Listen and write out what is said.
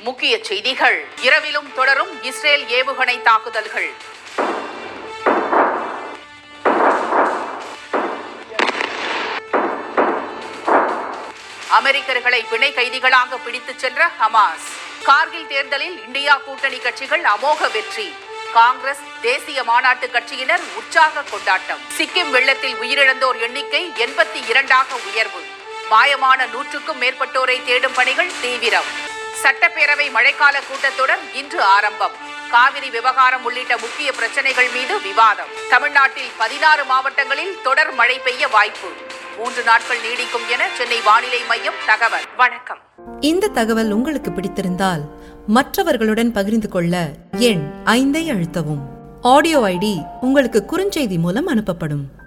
முக்கிய செய்திகள் இரவிலும் தொடரும் இஸ்ரேல் ஏவுகணை தாக்குதல்கள் அமெரிக்கர்களை பிணை கைதிகளாக பிடித்துச் சென்ற ஹமாஸ் கார்கில் தேர்தலில் இந்தியா கூட்டணி கட்சிகள் அமோக வெற்றி காங்கிரஸ் தேசிய மாநாட்டு கட்சியினர் உற்சாக கொண்டாட்டம் சிக்கிம் வெள்ளத்தில் உயிரிழந்தோர் எண்ணிக்கை எண்பத்தி இரண்டாக உயர்வு மாயமான நூற்றுக்கும் மேற்பட்டோரை தேடும் பணிகள் தீவிரம் சட்டப்பேரவை மழைக்கால கூட்டத்தொடர் இன்று ஆரம்பம் காவிரி விவகாரம் உள்ளிட்ட முக்கிய பிரச்சனைகள் மீது விவாதம் தமிழ்நாட்டில் பதினாறு மாவட்டங்களில் தொடர் மழை பெய்ய வாய்ப்பு மூன்று நாட்கள் நீடிக்கும் என சென்னை வானிலை மையம் தகவல் வணக்கம் இந்த தகவல் உங்களுக்கு பிடித்திருந்தால் மற்றவர்களுடன் பகிர்ந்து கொள்ள எண் ஐந்தை அழுத்தவும் ஆடியோ ஐடி உங்களுக்கு குறுஞ்செய்தி மூலம் அனுப்பப்படும்